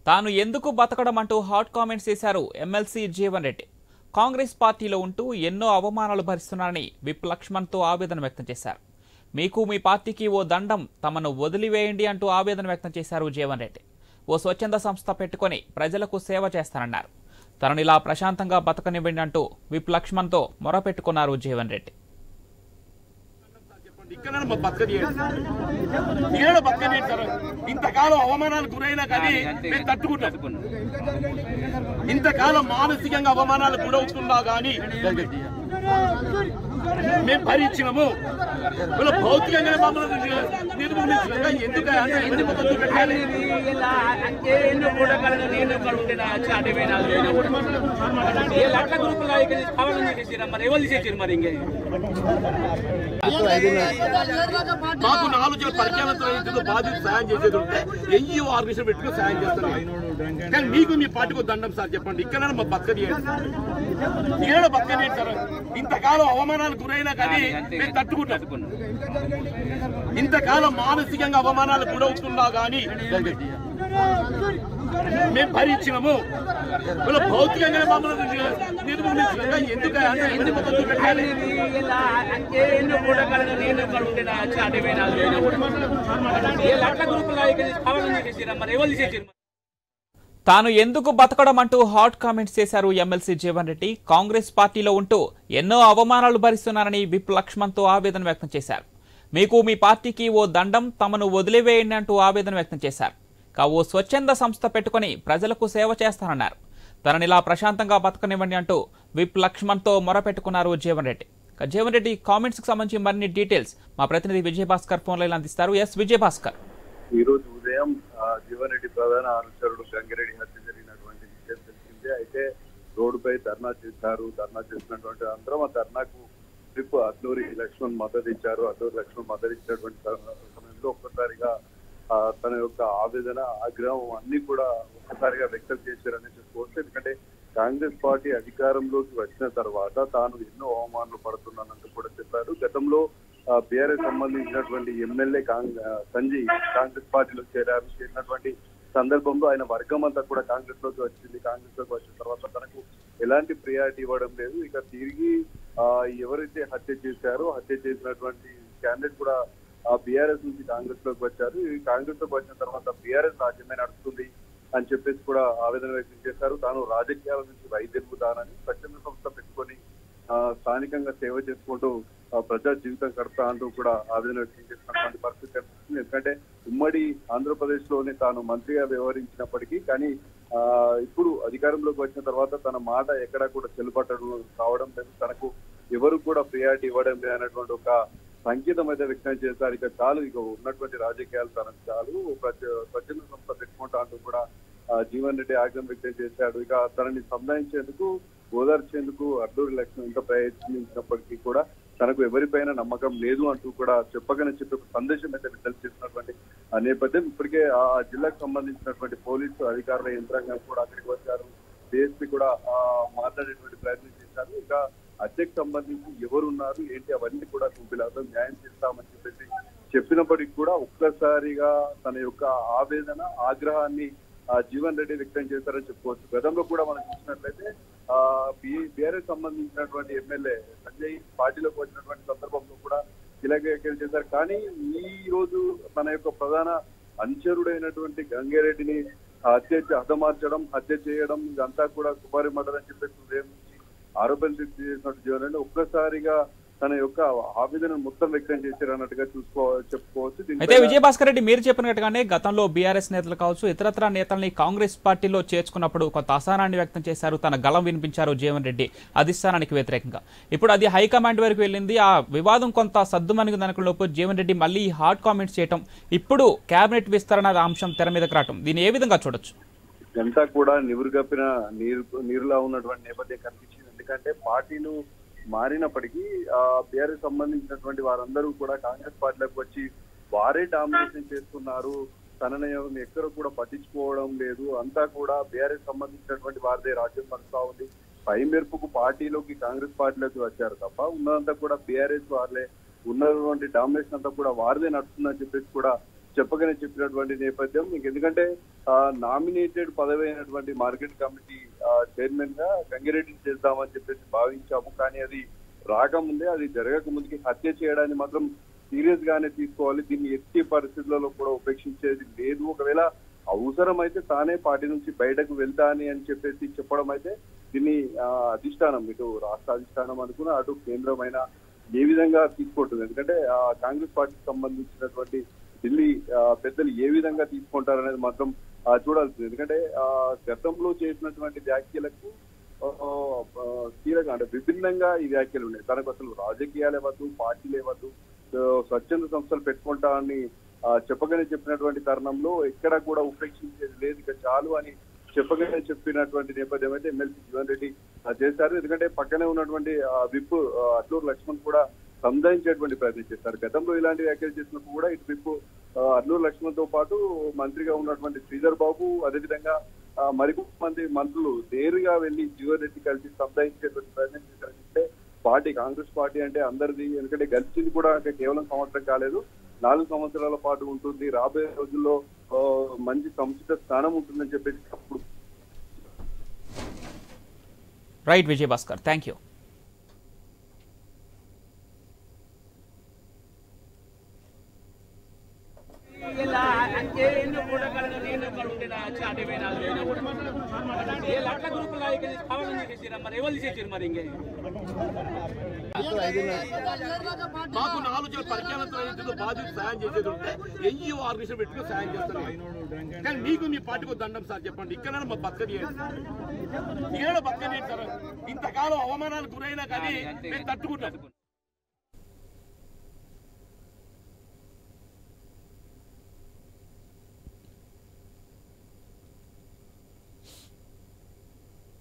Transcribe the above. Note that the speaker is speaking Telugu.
తాను ఎందుకు బతకడం అంటూ హాట్ కామెంట్స్ చేశారు ఎమ్మెల్సీ జీవన్ రెడ్డి కాంగ్రెస్ పార్టీలో ఉంటూ ఎన్నో అవమానాలు భరిస్తున్నారని విప్ లక్ష్మణ్తో ఆవేదన వ్యక్తం చేశారు మీకు మీ పార్టీకి ఓ దండం తమను వదిలివేయండి అంటూ ఆవేదన వ్యక్తం చేశారు జీవన్ రెడ్డి ఓ స్వచ్ఛంద సంస్థ పెట్టుకొని ప్రజలకు సేవ చేస్తానన్నారు తనను ఇలా ప్రశాంతంగా బతకనివ్వండి అంటూ విప్ లక్ష్మణ్తో మొరపెట్టుకున్నారు జీవన్ రెడ్డి ఇక్కడ మా బతకని ఇక్కడ బతకని సార్ ఇంతకాలం అవమానాలకు గురైనా కానీ మేము తట్టుకుంటాం ఇంతకాలం మానసికంగా అవమానాలకు గురవుతున్నా కానీ మేము భరించినము వీళ్ళు భౌతికంగా మమ్మల్ని నిర్మూలించలేక ఎందుకు అంటే ఎందుకు మొదలు పెట్టాలి అట్లా గ్రూపులో కావాలని చేసిరా మరి ఎవరు చేసారు మరి ఇంకా మాకు నాలుగు వేల పరిచయాలతో ఇంటిలో బాధ్యత సాయం చేసేది ఉంటే ఎన్జిఓ ఆర్గనైజేషన్ పెట్టుకుని సాయం చేస్తారు కానీ మీకు మీ పార్టీకి ఒక దండం సార్ చెప్పండి ఇక్కడ మా బతకని ఇక్కడ బతకని సార్ ఇంతకాలం అవమానాలకు గురైనా కానీ మేము తట్టుకుంటాం ఇంతకాలం మానసికంగా అవమానాలకు గురవుతున్నా కానీ మేము భరించినము వీళ్ళు భౌతికంగా మమ్మల్ని నిర్మూలించలేక ఎందుకు అంటే ఎందుకు మొదలు పెట్టాలి అట్లా గ్రూపులో కావాలని చేసిరా మరి ఎవరు చేసారు తాను ఎందుకు బతకడం అంటూ హాట్ కామెంట్స్ చేశారు ఎమ్మెల్సీ జీవన్ రెడ్డి కాంగ్రెస్ పార్టీలో ఉంటూ ఎన్నో అవమానాలు భరిస్తున్నారని విప్ లక్ష్మణ్తో ఆవేదన వ్యక్తం చేశారు మీకు మీ పార్టీకి ఓ దండం తమను వదిలివేయండి అంటూ ఆవేదన వ్యక్తం చేశారు కా ఓ స్వచ్ఛంద సంస్థ పెట్టుకొని ప్రజలకు సేవ చేస్తానన్నారు తనని ఇలా ప్రశాంతంగా బతకనివ్వండి అంటూ విప్ లక్ష్మణ్తో మొరపెట్టుకున్నారు జీవన్ రెడ్డి ఇక జీవన్ రెడ్డి కామెంట్స్ కి సంబంధించి మరిన్ని డీటెయిల్స్ మా ప్రతినిధి విజయభాస్కర్ ఫోన్ లైన్ అందిస్తారు ఎస్ విజయభాస్కర్ ఈ రోజు ఉదయం ఆ, జీవన్ రెడ్డి ప్రధాన అనుచరుడు గంగిరెడ్డి హత్య జరిగినటువంటి విషయం తెలిసిందే అయితే రోడ్డుపై ధర్నా చేశారు ధర్నా చేసినటువంటి అందరం ఆ ధర్నాకు ట్రిప్ అద్దూరి లక్ష్మణ్ మద్దతు ఇచ్చారు అద్దూరి లక్ష్మణ్ మద్దతు ఇచ్చినటువంటి సమ- సమయంలో ఒక్కసారిగా ఆ, తన యొక్క ఆవేదన ఆగ్రహం అన్ని కూడా ఒక్కసారిగా వ్యక్తం చేశారని చెప్పుకోవచ్చు ఎందుకంటే కాంగ్రెస్ పార్టీ అధికారంలోకి వచ్చిన తర్వాత తాను ఎన్నో అవమానాలు పడుతున్నానంటూ కూడా చెప్పారు గతంలో బీఆర్ఎస్ సంబంధించినటువంటి ఎమ్మెల్యే కాంగ్- ఆ, సంజయ్ కాంగ్రెస్ పార్టీలో చేరారు చేరినటువంటి సందర్భంలో ఆయన వర్గం అంతా కూడా కాంగ్రెస్ లోకి వచ్చింది కాంగ్రెస్ లోకి వచ్చిన తర్వాత తనకు ఎలాంటి ప్రియారిటీ ఇవ్వడం లేదు ఇక తిరిగి ఆ, ఎవరైతే హత్య చేశారో హత్య చేసినటువంటి క్యాండిడేట్ కూడా ఆ బీఆర్ఎస్ నుంచి కాంగ్రెస్ లోకి వచ్చారు ఈ కాంగ్రెస్ లోకి వచ్చిన తర్వాత బీఆర్ఎస్ రాజ్యమే నడుస్తుంది అని చెప్పేసి కూడా ఆవేదన వ్యక్తం చేశారు తాను రాజకీయాల నుంచి వైదొలుగుతానని స్వచ్ఛంద సంస్థ పెట్టుకొని ఆ, స్థానికంగా సేవ చేసుకుంటూ ఆ, ప్రజా జీవితం గడపా అంటూ కూడా ఆవేదన వ్యక్తం చేసినటువంటి పరిస్థితి కనిపిస్తుంది ఎందుకంటే ఉమ్మడి ఆంధ్రప్రదేశ్ లోనే తాను మంత్రిగా వ్యవహరించినప్పటికీ కానీ ఆ, ఇప్పుడు అధికారంలోకి వచ్చిన తర్వాత తన మాట ఎక్కడా కూడా చెల్లుబట్టడం కావడం లేదు తనకు ఎవరు కూడా ప్రియారిటీ ఇవ్వడం లేదు అనేటువంటి ఒక సంకేతం అయితే వ్యక్తం చేశారు ఇక చాలు ఇక ఉన్నటువంటి రాజకీయాలు తనకు చాలు ఒక స్వచ్ఛంద సంస్థ పెట్టుకుంటా అంటూ కూడా ఆ, జీవన్ రెడ్డి ఆగ్రహం వ్యక్తం చేశాడు ఇక తనని సంధానించేందుకు ఓదార్చేందుకు అడ్డూరి లక్ష్మణ్ ఎంత ప్రయత్నించినప్పటికీ కూడా తనకు ఎవరిపైన నమ్మకం లేదు అంటూ కూడా చెప్పగానే చెప్పి ఒక సందేశం అయితే విడుదల చేసినటువంటి ఆ నేపథ్యం ఇప్పటికే ఆ ఆ జిల్లాకు సంబంధించినటువంటి పోలీసు అధికారుల యంత్రాంగం కూడా అక్కడికి వచ్చారు డిఎస్పీ కూడా ఆ, మాట్లాడేటువంటి ప్రయత్నం చేశారు ఇక హత్యకు సంబంధించి ఎవరున్నారు ఏంటి అవన్నీ కూడా గుంపిలాతో న్యాయం చేస్తామని చెప్పేసి చెప్పినప్పటికీ కూడా ఒక్కసారిగా తన యొక్క ఆవేదన ఆగ్రహాన్ని ఆ, జీవన్ రెడ్డి వ్యక్తం చేశారని చెప్పుకోవచ్చు గతంలో కూడా మనం చూసినట్లయితే ఆ బీఆర్ఎస్ సంబంధించినటువంటి ఎమ్మెల్యే సంజయ్ పార్టీలోకి వచ్చినటువంటి సందర్భంలో కూడా ఇలాగ వ్యాఖ్యలు చేశారు కానీ ఈ రోజు తన యొక్క ప్రధాన అనుచరుడైనటువంటి గంగారెడ్డిని హత్య చే- హతమార్చడం హత్య చేయడం ఇదంతా కూడా కుమారి మర్డర్ అని చెప్పేసి ఉదయం నుంచి ఆరోపణలు చేసినట్టు జీవన్ రెడ్డి ఒక్కసారిగా తన యొక్క ఆవేదన మొత్తం వ్యక్తం చేశారు అన్నట్టుగా చూసుకో చెప్పుకోవచ్చు అయితే దీనిపైన- విజయభాస్కర్ రెడ్డి మీరు చెప్పినట్టుగానే గతంలో బీఆర్ఎస్ నేతలు కావచ్చు ఇతరత్ర నేతల్ని కాంగ్రెస్ పార్టీలో చేర్చుకున్నప్పుడు కొంత అసహనాన్ని వ్యక్తం చేశారు తన గలం వినిపించారు జీవన్ రెడ్డి అధిష్టానానికి వ్యతిరేకంగా ఇప్పుడు అది హైకమాండ్ వరకు వెళ్ళింది ఆ వివాదం కొంత సద్దుమణిగి దనకలోపు జీవన్ రెడ్డి మళ్ళీ హాట్ కామెంట్స్ చేయటం ఇప్పుడు కేబినెట్ విస్తరణ అంశం తెర మీదకి రావటం దీన్ని ఏ విధంగా చూడొచ్చు ఇదంతా కూడా నివురు కప్పిన నీరు నీరులా ఉన్నటువంటి నేపథ్యం కనిపించింది ఎందుకంటే పార్టీలు మారినప్పటికీ ఆ బీఆర్ఎస్ సంబంధించినటువంటి వారందరూ కూడా కాంగ్రెస్ పార్టీలోకి వచ్చి వారే డామినేషన్ చేస్తున్నారు తనని ఎక్కడ కూడా పట్టించుకోవడం లేదు అంతా కూడా బీఆర్ఎస్ సంబంధించినటువంటి వారిదే రాజ్యం నడుస్తా ఉంది పై మెరుపుకు పార్టీలోకి కాంగ్రెస్ పార్టీలోకి వచ్చారు తప్ప ఉన్నదంతా కూడా బీఆర్ఎస్ వారిలే ఉన్నటువంటి డామినేషన్ అంతా కూడా వారిదే నడుస్తుందని చెప్పేసి కూడా చెప్పగానే చెప్పినటువంటి నేపథ్యం ఇంక ఎందుకంటే నామినేటెడ్ పదవి అయినటువంటి మార్కెట్ కమిటీ చైర్మన్ గా గంగిరెడ్డిని చేద్దామని చెప్పేసి భావించాము కానీ అది రాకముందే అది జరగక ముందుకి హత్య చేయడాన్ని మాత్రం సీరియస్ గానే తీసుకోవాలి దీన్ని ఎట్టి పరిస్థితులలో కూడా ఉపేక్షించేది లేదు ఒకవేళ అవసరమైతే తానే పార్టీ నుంచి బయటకు వెళ్తాని అని చెప్పేసి చెప్పడం అయితే దీన్ని ఆ, అధిష్టానం ఇటు రాష్ట్ర అధిష్టానం అనుకున్న అటు కేంద్రమైన ఏ విధంగా తీసుకుంటుంది ఎందుకంటే ఆ, కాంగ్రెస్ పార్టీకి సంబంధించినటువంటి ఢిల్లీ ఆ, పెద్దలు ఏ విధంగా తీసుకుంటారనేది మాత్రం ఆ, చూడాల్సింది ఎందుకంటే ఆ, గతంలో చేసినటువంటి వ్యాఖ్యలకు ఆ, ఆ, కీలక అంటే విభిన్నంగా ఈ వ్యాఖ్యలు ఉన్నాయి తనకు అసలు రాజకీయాలు ఇవ్వద్దు పార్టీలు ఇవ్వద్దు సో, స్వచ్ఛంద సంస్థలు పెట్టుకుంటా అని ఆ, చెప్పగానే చెప్పినటువంటి తరుణంలో ఎక్కడ కూడా ఉపేక్షించేది లేదు ఇక చాలు అని చెప్పగానే చెప్పినటువంటి నేపథ్యం అయితే ఎమ్మెల్సీ జీవన్ రెడ్డి ఆ, చేశారు ఎందుకంటే పక్కనే ఉన్నటువంటి ఆ, విప్ ఆ, అట్లూరు లక్ష్మణ్ కూడా సంధాయించేటువంటి ప్రయత్నం చేశారు గతంలో ఇలాంటి వ్యాఖ్యలు చేసినప్పుడు కూడా ఇటు విప్ ఆ, అల్లూరు లక్ష్మణ్ తో పాటు మంత్రిగా ఉన్నటువంటి శ్రీధర్ బాబు అదేవిధంగా ఆ, మరికొంతమంది మంత్రులు నేరుగా వెళ్లి జీవన్ రెడ్డి కలిసి సంధాయించేటువంటి ప్రయత్నం చేశారంటే పార్టీ కాంగ్రెస్ పార్టీ అంటే అందరిది ఎందుకంటే గెలిచింది కూడా అంటే కేవలం సంవత్సరం కాలేదు నాలుగు సంవత్సరాల పాటు ఉంటుంది రాబోయే రోజుల్లో ఆ, మంచి సముచిత స్థానం ఉంటుందని చెప్పేసి అప్పుడు right Vijay Bhaskar thank you ఇలా అంటే ఎన్నో కూడగలను నేను ఒకడు ఉంటే నా వచ్చి అటు పోయినా ఏ లట్ల గ్రూపులో ఇక్కడ కావాలని చేసిరా మరి ఎవరు చేసారు మరి ఇంకే మాకు నాలుగు వేల పరిచయాలతో ఇందులో బాధ్యత సాయం చేసేది ఉంటే ఎన్జిఓ ఆర్గనైజేషన్ పెట్టుకుని సాయం చేస్తాను కానీ మీకు మీ పార్టీకి దండం సార్ చెప్పండి ఇక్కడ మా బతకని ఇక్కడ బతకని సార్ ఇంతకాలం అవమానాలకు గురైనా కానీ మేము తట్టుకుంటాం